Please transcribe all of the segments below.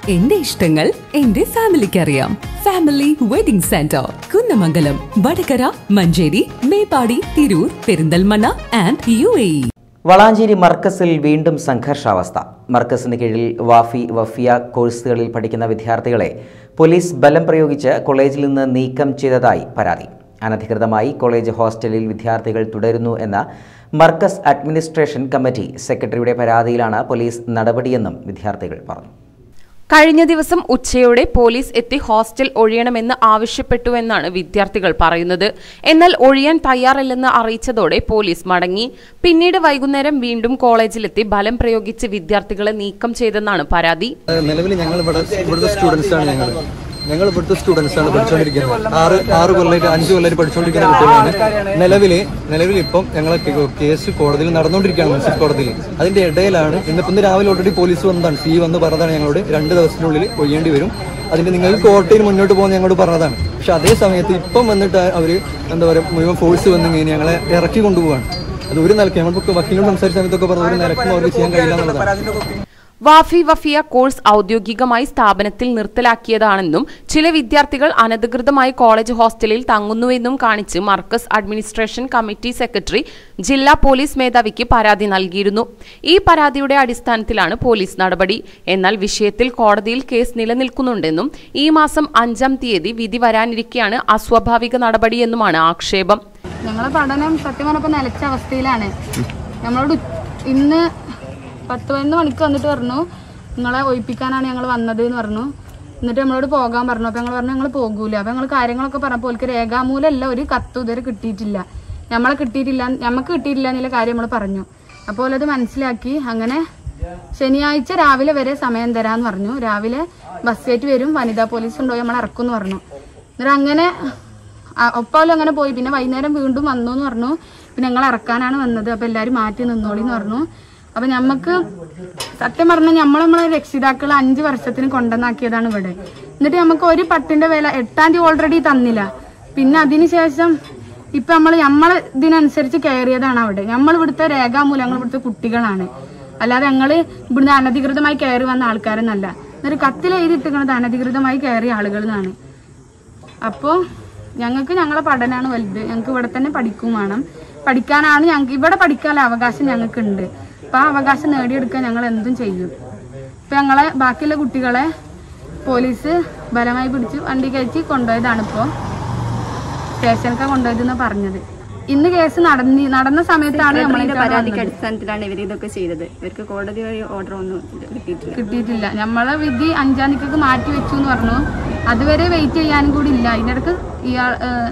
എന്റെ ഇഷ്ടങ്ങൾ എന്റെ ഫാമിലിക്ക് അറിയാം family wedding centre Kunnamangalam Vadakara Manjeri Meppadi Tirur Perinthalmanna and U A Valanchery മർക്കസിൽ വീണ്ടും സംഘർഷാവസ്ഥ മർക്കസിന് കീഴിൽ വാഫി വഫിയ കോഴ്സുകളിൽ പഠിക്കുന്ന വിദ്യാർത്ഥികളെ പോലീസ് ബലം പ്രയോഗിച്ച് കോളേജിൽ നിന്ന് നീക്കം ചെയ്തതായി പരാതി അനധികൃതമായി കോളേജ് ഹോസ്റ്റലിൽ വിദ്യാർത്ഥികൾ തുടരുന്നു എന്ന മർക്കസ് അഡ്മിനിസ്ട്രേഷൻ കമ്മിറ്റി സെക്രട്ടറിയുടെ പരാതിയിലാണ് പോലീസ് നടപടിയെന്നും വിദ്യാർത്ഥികൾ പറഞ്ഞു കഴിഞ്ഞ ദിവസം ഉച്ചയോടെ പോലീസ് എത്തി ഹോസ്റ്റൽ ഒഴിയണമെന്ന് ആവശ്യപ്പെട്ടുവെന്നാണ് വിദ്യാർത്ഥികൾ പറയുന്നത് എന്നാൽ ഒഴിയാൻ തയ്യാറല്ലെന്ന് അറിയിച്ചതോടെ പോലീസ് മടങ്ങി പിന്നീട് വൈകുന്നേരം വീണ്ടും കോളേജിലെത്തി ബലം പ്രയോഗിച്ച് വിദ്യാർത്ഥികളെ നീക്കം ചെയ്തെന്നാണ് പരാതി നിലവിൽ ഞങ്ങൾ ഇവിടെ ഇവിടുത്തെ സ്റ്റുഡൻസ് ആണ് ഞങ്ങൾ ഞങ്ങൾ ഇവിടുത്തെ സ്റ്റുഡൻസ് ആണ് പഠിച്ചുകൊണ്ടിരിക്കുന്നത് ആറ് ആറ് കൊല്ലമായിട്ട് അഞ്ച് കൊല്ലമായിട്ട് പഠിച്ചുകൊണ്ടിരിക്കുന്ന കുട്ടികളാണ് നിലവിൽ നിലവിൽ ഇപ്പം ഞങ്ങളെ കേ- കേസ് കോടതിയിൽ നടന്നുകൊണ്ടിരിക്കുകയാണ് മുനിസിപ്പൽ കോടതിയിൽ അതിന്റെ ഇടയിലാണ് ഇന്നിപ്പം ഇന്ന് രാവിലെ ഓൾറെഡി പോലീസ് വന്നതാണ് സി വന്ന് പറഞ്ഞതാണ് ഞങ്ങളോട് രണ്ട് ദിവസത്തിനുള്ളിൽ ഒഴിയേണ്ടി വരും അതിന്റെ നിങ്ങൾക്ക് കോടതിയിൽ മുന്നോട്ട് പോകാൻ ഞങ്ങളോട് പറഞ്ഞതാണ് പക്ഷെ അതേ സമയത്ത് ഇപ്പം വന്നിട്ട് അവര് എന്താ പറയുക മുഴുവൻ ഫോഴ്സ് വന്ന് ഇങ്ങനെ ഞങ്ങളെ ഇറക്കി കൊണ്ടുപോവാണ് അത് ഒരു നിലയ്ക്ക് നമ്മൾക്ക് വക്കീലിനോട് സംസാരിച്ച സമയത്തൊക്കെ പറഞ്ഞു ഒരു നിലക്കും അവർക്ക് ചെയ്യാൻ കഴിയില്ല എന്നുള്ളതാണ് വാഫി വഫിയ കോഴ്സ് ഔദ്യോഗികമായി സ്ഥാപനത്തിൽ നിർത്തലാക്കിയതാണെന്നും ചില വിദ്യാർത്ഥികൾ അനധികൃതമായി കോളേജ് ഹോസ്റ്റലിൽ തങ്ങുന്നുവെന്നും കാണിച്ച് മർക്കസ് അഡ്മിനിസ്ട്രേഷൻ കമ്മിറ്റി സെക്രട്ടറി ജില്ലാ പോലീസ് മേധാവിക്ക് പരാതി നൽകിയിരുന്നു ഈ പരാതിയുടെ അടിസ്ഥാനത്തിലാണ് പോലീസ് നടപടി എന്നാൽ വിഷയത്തിൽ കോടതിയിൽ കേസ് നിലനിൽക്കുന്നുണ്ടെന്നും ഈ മാസം അഞ്ചാം തീയതി വിധി വരാനിരിക്കെയാണ് അസ്വാഭാവിക നടപടിയെന്നുമാണ് ആക്ഷേപം ഞങ്ങളെ പഠനം സത്യം പറഞ്ഞപ്പോൾ നിലച്ച അവസ്ഥയിലാണ് നമ്മളോട് ഉ- ഇന്ന് പത്ത് പതിനൊന്ന് മണിക്ക് വന്നിട്ട് പറഞ്ഞു നിങ്ങളെ ഒഴിപ്പിക്കാനാണ് ഞങ്ങൾ വന്നത് എന്ന് പറഞ്ഞു എന്നിട്ട് നമ്മളോട് പോകാൻ പറഞ്ഞു അപ്പൊ ഞങ്ങൾ പറഞ്ഞു ഞങ്ങൾ പോകൂല അപ്പൊ ഞങ്ങൾ കാര്യങ്ങളൊക്കെ പറഞ്ഞപ്പോൾ ഓൽക്ക് രേഖാമൂലമല്ല ഒരു കത്ത് ഇതുവരെ കിട്ടിയിട്ടില്ല നമ്മളെ കിട്ടിയിട്ടില്ല നമുക്ക് കിട്ടിയിട്ടില്ല എന്നുള്ള കാര്യം നമ്മൾ പറഞ്ഞു അപ്പോൾ അത് മനസ്സിലാക്കി അങ്ങനെ ശനിയാഴ്ച രാവിലെ വരെ സമയം തരാന്ന് പറഞ്ഞു രാവിലെ ബസ് കയറ്റി വരും വനിതാ പോലീസ് ഉണ്ടോ നമ്മൾ ഇറക്കും എന്ന് പറഞ്ഞു എന്നിട്ട് അങ്ങനെ ഒപ്പാലും അങ്ങനെ പോയി പിന്നെ വൈകുന്നേരം വീണ്ടും വന്നു എന്ന് പറഞ്ഞു പിന്നെ ഞങ്ങൾ ഇറക്കാനാണ് വന്നത് അപ്പൊ എല്ലാരും മാറ്റി നിന്നോളി എന്ന് പറഞ്ഞു അപ്പൊ ഞമ്മക്ക് സത്യം പറഞ്ഞാൽ നമ്മൾ നമ്മളെ രക്ഷിതാക്കൾ അഞ്ചു വർഷത്തിന് കൊണ്ടുവന്നാക്കിയതാണ് ഇവിടെ എന്നിട്ട് നമുക്ക് ഒരു പട്ടിന്റെ വില എട്ടാം തീയതി ഓൾറെഡി തന്നില്ല പിന്നെ അതിനുശേഷം ഇപ്പൊ നമ്മൾ നമ്മളെ ഇതിനനുസരിച്ച് കയറിയതാണ് അവിടെ നമ്മൾ ഇവിടുത്തെ രേഖാമൂലം ഞങ്ങൾ ഇവിടുത്തെ കുട്ടികളാണ് അല്ലാതെ ഞങ്ങള് ഇവിടുന്ന് അനധികൃതമായി കയറി വന്ന ആൾക്കാരെന്നല്ല എന്നിട്ട് കത്തിൽ എഴുതിയിട്ടിരിക്കുന്നത് അനധികൃതമായി കയറിയ ആളുകൾ എന്നാണ് അപ്പോൾ ഞങ്ങൾക്ക് ഞങ്ങളെ പഠനമാണ് വലുത് ഞങ്ങൾക്ക് ഇവിടെ തന്നെ പഠിക്കും വേണം പഠിക്കാനാണ് ഞങ്ങൾക്ക് ഇവിടെ പഠിക്കാനുള്ള അവകാശം ഞങ്ങൾക്ക് ഉണ്ട് അപ്പം ആ അവകാശം നേടിയെടുക്കാൻ ഞങ്ങൾ എന്തും ചെയ്യും ഇപ്പം ഞങ്ങളെ ബാക്കിയുള്ള കുട്ടികളെ പോലീസ് ബലമായി പിടിച്ച് വണ്ടി കയറ്റി കൊണ്ടുപോയതാണ് ഇപ്പോൾ സ്റ്റേഷനൊക്കെ കൊണ്ടുപോയതെന്ന് പറഞ്ഞത് ഇന്ന് കേസ് നടന്നി നടന്ന സമയത്താണ് സെക്രട്ടറിയുടെ നമ്മളെ പരാതിക്ക് അടിസ്ഥാനത്തിലാണ് ഇവർ ഇതൊക്കെ ചെയ്തത് ഇവർക്ക് കോടതി വഴി ഓർഡർ ഒന്നും കിട്ടിയിട്ടില്ല കിട്ടിയിട്ടില്ല നമ്മളെ വിധി അഞ്ചാം തീയതിക്ക് മാറ്റി വെച്ചു എന്ന് പറഞ്ഞു അതുവരെ വെയിറ്റ് ചെയ്യാനും കൂടി ഇല്ല അതിനിടക്ക് ഇയാൾ ഏഹ്,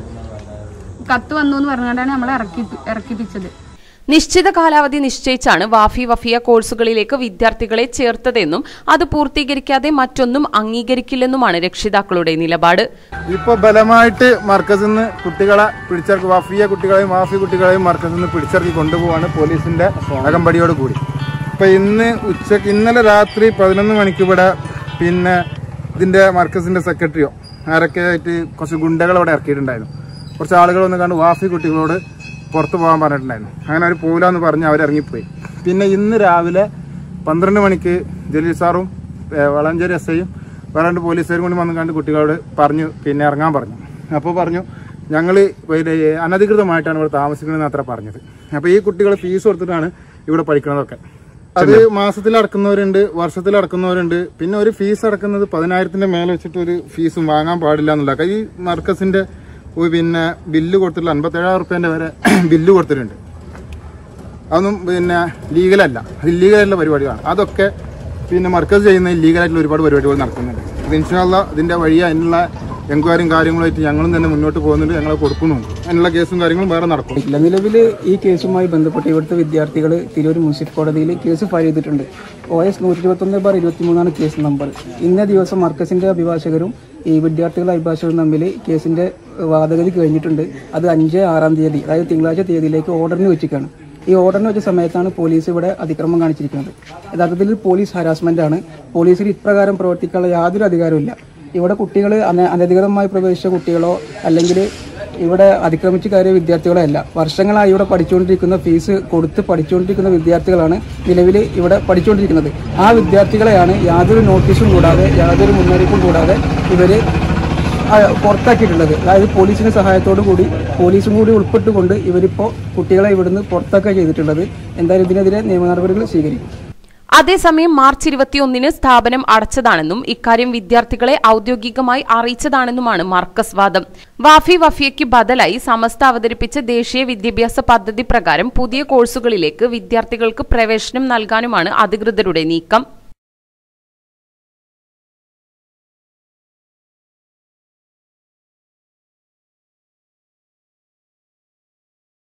കത്ത് വന്നു എന്ന് പറഞ്ഞുകൊണ്ടാണ് നമ്മളെ ഇറക്കി ഇറക്കിപ്പിച്ചത് നിശ്ചിത കാലാവധി നിശ്ചയിച്ചാണ് വാഫി വഫിയ കോഴ്സുകളിലേക്ക് വിദ്യാർത്ഥികളെ ചേർത്തതെന്നും അത് പൂർത്തീകരിക്കാതെ മറ്റൊന്നും അംഗീകരിക്കില്ലെന്നുമാണ് രക്ഷിതാക്കളുടെ നിലപാട് ഇപ്പൊ ബലമായിട്ട് മർക്കസിൽ നിന്ന് കുട്ടികളെ പിടിച്ചിറക്കി വഫിയ കുട്ടികളെയും വാഫി കുട്ടികളെയും മർക്കസിൽ നിന്ന് പിടിച്ചിറക്കി കൊണ്ടുപോവാണ് പോലീസിന്റെ അകമ്പടിയോട് കൂടി ഇപ്പൊ ഇന്ന് ഉച്ചക്ക് ഇന്നലെ രാത്രി പതിനൊന്ന് മണിക്ക് ഇവിടെ പിന്നെ ഇതിന്റെ മർക്കസിന്റെ സെക്രട്ടറിയോ ആരൊക്കെ ആയിട്ട് കുറച്ച് ഗുണ്ടകൾ ഇവിടെ ഇറക്കിയിട്ടുണ്ടായിരുന്നു കുറച്ച് ആളുകൾ വന്ന് കണ്ട് വാഫി കുട്ടികളോട് പുറത്ത് പോകാൻ പറഞ്ഞിട്ടുണ്ടായിരുന്നു അങ്ങനെ അവർ പോകില്ലാന്ന് പറഞ്ഞ് അവർ ഇറങ്ങിപ്പോയി പിന്നെ ഇന്ന് രാവിലെ പന്ത്രണ്ട് മണിക്ക് ജലീൽ സാറും ഏഹ്, വളാഞ്ചേരി എസ് ഐയും വേറെ രണ്ട് പോലീസുകാരും കൂടി വന്ന് കണ്ട് കുട്ടികളോട് പറഞ്ഞു പിന്നെ ഇറങ്ങാൻ പറഞ്ഞു അപ്പോൾ പറഞ്ഞു ഞങ്ങൾ അനധികൃതമായിട്ടാണ് ഇവിടെ താമസിക്കുന്നതെന്ന് അത്ര പറഞ്ഞത് അപ്പോൾ ഈ കുട്ടികൾ ഫീസ് കൊടുത്തിട്ടാണ് ഇവിടെ പഠിക്കുന്നതൊക്കെ അത് മാസത്തിൽ അടക്കുന്നവരുണ്ട് വർഷത്തിൽ അടക്കുന്നവരുണ്ട് പിന്നെ ഒരു ഫീസ് അടക്കുന്നത് പതിനായിരത്തിന്റെ മേലെ വെച്ചിട്ട് ഒരു ഫീസും വാങ്ങാൻ പാടില്ല എന്നുള്ള ഈ മർക്കസിന്റെ ഒരു പിന്നെ ബില്ല് കൊടുത്തിട്ടുള്ള അൻപത്തേഴായിരം റുപ്യന്റെ വരെ ബില്ല് കൊടുത്തിട്ടുണ്ട് അതൊന്നും പിന്നെ ലീഗലല്ല അത് ഇല്ലീഗലായിട്ടുള്ള പരിപാടികളാണ് അതൊക്കെ പിന്നെ മർക്കസ് ചെയ്യുന്ന ഇല്ലീഗലായിട്ടുള്ള ഒരുപാട് പരിപാടികൾ നടക്കുന്നുണ്ട് അത് ഇൻഷാല്ല ഇതിന്റെ വഴി അതിനുള്ള എൻക്വയറിയും കാര്യങ്ങളുമായിട്ട് ഞങ്ങളും തന്നെ മുന്നോട്ട് പോകുന്നുണ്ട് ഞങ്ങൾ കൊടുക്കുന്നുണ്ട് അതിനുള്ള കേസും കാര്യങ്ങളും വേറെ നടക്കും ഇല്ല നിലവിൽ ഈ കേസുമായി ബന്ധപ്പെട്ട് ഇവിടുത്തെ വിദ്യാർത്ഥികൾ തിരൂർ മുനിസിപ്പൽ കോടതിയിൽ കേസ് ഫയൽ ചെയ്തിട്ടുണ്ട് ഒ എസ് നൂറ്റി ഇരുപത്തൊന്ന് ബാർ ഇരുപത്തിമൂന്നാണ് കേസ് നമ്പർ ഇന്ന ദിവസം മർക്കസിന്റെ അഭിഭാഷകരും ഈ വിദ്യാർത്ഥികളുടെ അഭിഭാഷകരും തമ്മിൽ കേസിന്റെ വാദഗതി കഴിഞ്ഞിട്ടുണ്ട് അത് അഞ്ച് ആറാം തീയതി അതായത് തിങ്കളാഴ്ച തീയതിയിലേക്ക് ഓർഡറിന് വെച്ചിരിക്കുകയാണ് ഈ ഓർഡറിന് വെച്ച സമയത്താണ് പോലീസ് ഇവിടെ അതിക്രമം കാണിച്ചിരിക്കുന്നത് യഥാർത്ഥത്തിൽ ഇത് പോലീസ് ഹരാസ്മെന്റ് ആണ് പോലീസിന് ഇപ്രകാരം പ്രവർത്തിക്കാനുള്ള യാതൊരു അധികാരവും ഇല്ല ഇവിടെ കുട്ടികൾ അന അനധികൃതമായി പ്രവേശിച്ച കുട്ടികളോ അല്ലെങ്കിൽ ഇവിടെ അതിക്രമിച്ച് കയറിയ വിദ്യാർത്ഥികളല്ല വർഷങ്ങളായി ഇവിടെ പഠിച്ചുകൊണ്ടിരിക്കുന്ന ഫീസ് കൊടുത്ത് പഠിച്ചുകൊണ്ടിരിക്കുന്ന വിദ്യാർത്ഥികളാണ് നിലവിൽ ഇവിടെ പഠിച്ചുകൊണ്ടിരിക്കുന്നത് ആ വിദ്യാർത്ഥികളെയാണ് യാതൊരു നോട്ടീസും കൂടാതെ യാതൊരു മുന്നറിയിപ്പും കൂടാതെ ഇവര് ആ, പുറത്താക്കിയിട്ടുള്ളത് അതായത് പോലീസിന്റെ സഹായത്തോടു കൂടി പോലീസും കൂടി ഉൾപ്പെട്ടുകൊണ്ട് ഇവരിപ്പോൾ കുട്ടികളെ ഇവിടുന്ന് പുറത്താക്കുക ചെയ്തിട്ടുള്ളത് എന്തായാലും ഇതിനെതിരെ നിയമ നടപടികൾ സ്വീകരിക്കും അതേസമയം മാർച്ച് ഇരുപത്തിയൊന്നിന് സ്ഥാപനം അടച്ചതാണെന്നും ഇക്കാര്യം വിദ്യാർത്ഥികളെ ഔദ്യോഗികമായി അറിയിച്ചതാണെന്നുമാണ് മാർക്കസ് വാദം വാഫി വഫിയയ്ക്ക് ബദലായി സമസ്ത അവതരിപ്പിച്ച ദേശീയ വിദ്യാഭ്യാസ പദ്ധതി പ്രകാരം പുതിയ കോഴ്സുകളിലേക്ക് വിദ്യാർത്ഥികൾക്ക് പ്രവേശനം നൽകാനുമാണ് അധികൃതരുടെ നീക്കം